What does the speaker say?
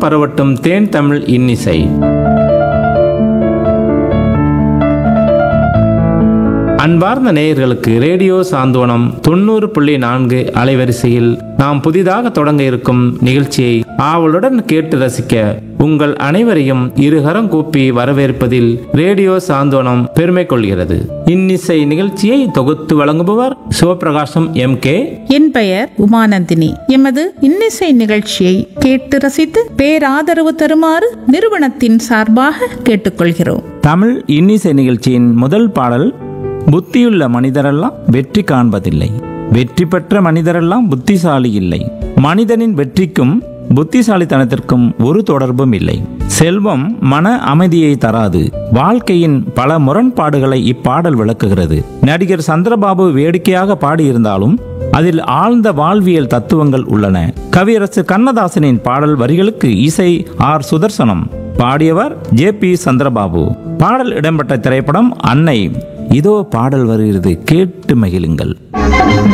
பரவட்டும் தேன் தமிழ் இன்னிசை அன்பார்ந்த நேயர்களுக்கு ரேடியோ சாந்தோனம் தொண்ணூறு புள்ளி நான்கு அலைவரிசையில் நாம் புதிதாக தொடங்க இருக்கும் நிகழ்ச்சியை ஆவலுடன் கேட்டு ரசிக்க உங்கள் அனைவரையும் இருகரம் கூப்பி வரவேற்பதில் ரேடியோ சாந்தோனம் பெருமை கொள்கிறது இன்னிசை நிகழ்ச்சியை தொகுத்து வழங்குபவர் சிவபிரகாசம் எம் கே என் பெயர் உமானந்தினி எமது இன்னிசை நிகழ்ச்சியை கேட்டு ரசித்து பேராதரவு தருமாறு நிறுவனத்தின் சார்பாக கேட்டுக்கொள்கிறோம் தமிழ் இன்னிசை நிகழ்ச்சியின் முதல் பாடல் புத்தியுள்ள மனிதரெல்லாம் வெற்றி காண்பதில்லை வெற்றி பெற்ற மனிதரெல்லாம் புத்திசாலி இல்லை மனிதனின் வெற்றிக்கும் புத்திசாலித்தனத்திற்கும் ஒரு தொடர்பும் இல்லை செல்வம் மன அமைதியை தராது வாழ்க்கையின் பல முரண்பாடுகளை இப்பாடல் விளக்குகிறது நடிகர் சந்திரபாபு வேடிக்கையாக பாடியிருந்தாலும் அதில் ஆழ்ந்த வாழ்வியல் தத்துவங்கள் உள்ளன கவியரசு கண்ணதாசனின் பாடல் வரிகளுக்கு இசை ஆர் சுதர்சனம் பாடியவர் ஜே பி சந்திரபாபு பாடல் இடம்பெற்ற திரைப்படம் அன்னை இதோ பாடல் வருகிறது கேட்டு மகிழுங்கள்